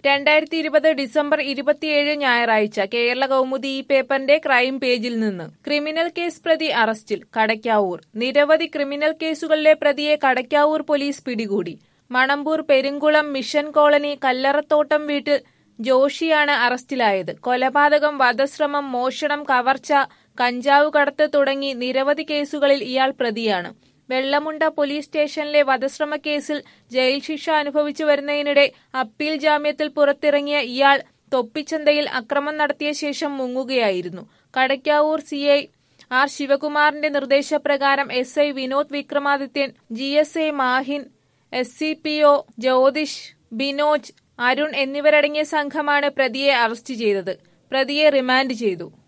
രണ്ടായിരത്തി ഇരുപത് ഡിസംബർ ഇരുപത്തിയേഴ് ഞായറാഴ്ച കേരള കൗമുദി ഈ പേപ്പറിന്റെ ക്രൈം പേജിൽ നിന്ന് ക്രിമിനൽ കേസ് പ്രതി അറസ്റ്റിൽ കടയ്ക്കാവൂർ നിരവധി ക്രിമിനൽ കേസുകളിലെ പ്രതിയെ കടയ്ക്കാവൂർ പോലീസ് പിടികൂടി മണമ്പൂർ പെരുങ്കുളം മിഷൻ കോളനി കല്ലറത്തോട്ടം വീട്ടിൽ ജോഷിയാണ് അറസ്റ്റിലായത് കൊലപാതകം വധശ്രമം മോഷണം കവർച്ച കഞ്ചാവ് കടത്ത് തുടങ്ങി നിരവധി കേസുകളിൽ ഇയാൾ പ്രതിയാണ് വെള്ളമുണ്ട പോലീസ് സ്റ്റേഷനിലെ വധശ്രമ കേസിൽ ജയിൽ ശിക്ഷ അനുഭവിച്ചു വരുന്നതിനിടെ അപ്പീൽ ജാമ്യത്തിൽ പുറത്തിറങ്ങിയ ഇയാൾ തൊപ്പിച്ചന്തയിൽ അക്രമം നടത്തിയ ശേഷം മുങ്ങുകയായിരുന്നു കടയ്ക്കാവൂർ സി ഐ ആർ ശിവകുമാറിന്റെ നിർദ്ദേശപ്രകാരം S I Vinod Vikramadithyan G S A Mahin S C P O Jyothish Binoj Arun എന്നിവരടങ്ങിയ സംഘമാണ് പ്രതിയെ അറസ്റ്റ് ചെയ്തത് പ്രതിയെ റിമാൻഡ് ചെയ്തു